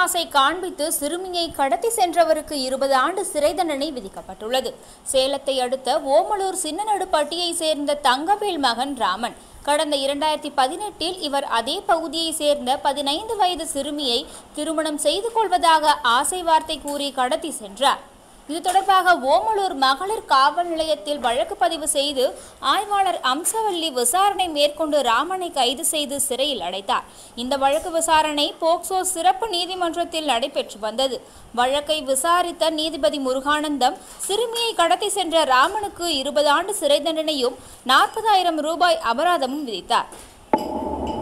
ஆசை காண்பித்து சிறுமியை கடத்தி சென்றவருக்கு இருபது ஆண்டு சிறை தண்டனை விதிக்கப்பட்டுள்ளது சேலத்தை அடுத்த ஓமலூர் சின்னநடுப்பட்டியை சேர்ந்த தங்கவேல் மகன் ராமன் கடந்த இரண்டாயிரத்தி பதினெட்டில் இவர் அதே பகுதியை சேர்ந்த பதினைந்து வயது சிறுமியை திருமணம் செய்து கொள்வதாக ஆசை வார்த்தை கூறி கடத்தி சென்றார் இது தொடர்பாக ஓமலூர் மகளிர் காவல் நிலையத்தில் வழக்கு பதிவு செய்து ஆய்வாளர் அம்சவல்லி விசாரணை மேற்கொண்டு ராமனை கைது செய்து சிறையில் அடைத்தார் இந்த வழக்கு விசாரணை போக்சோ சிறப்பு நீதிமன்றத்தில் நடைபெற்று வந்தது வழக்கை விசாரித்த நீதிபதி முருகானந்தம் சிறுமியை கடத்தி சென்ற ராமனுக்கு இருபது ஆண்டு சிறை தண்டனையும் நாற்பதாயிரம் ரூபாய் அபராதமும் விதித்தார்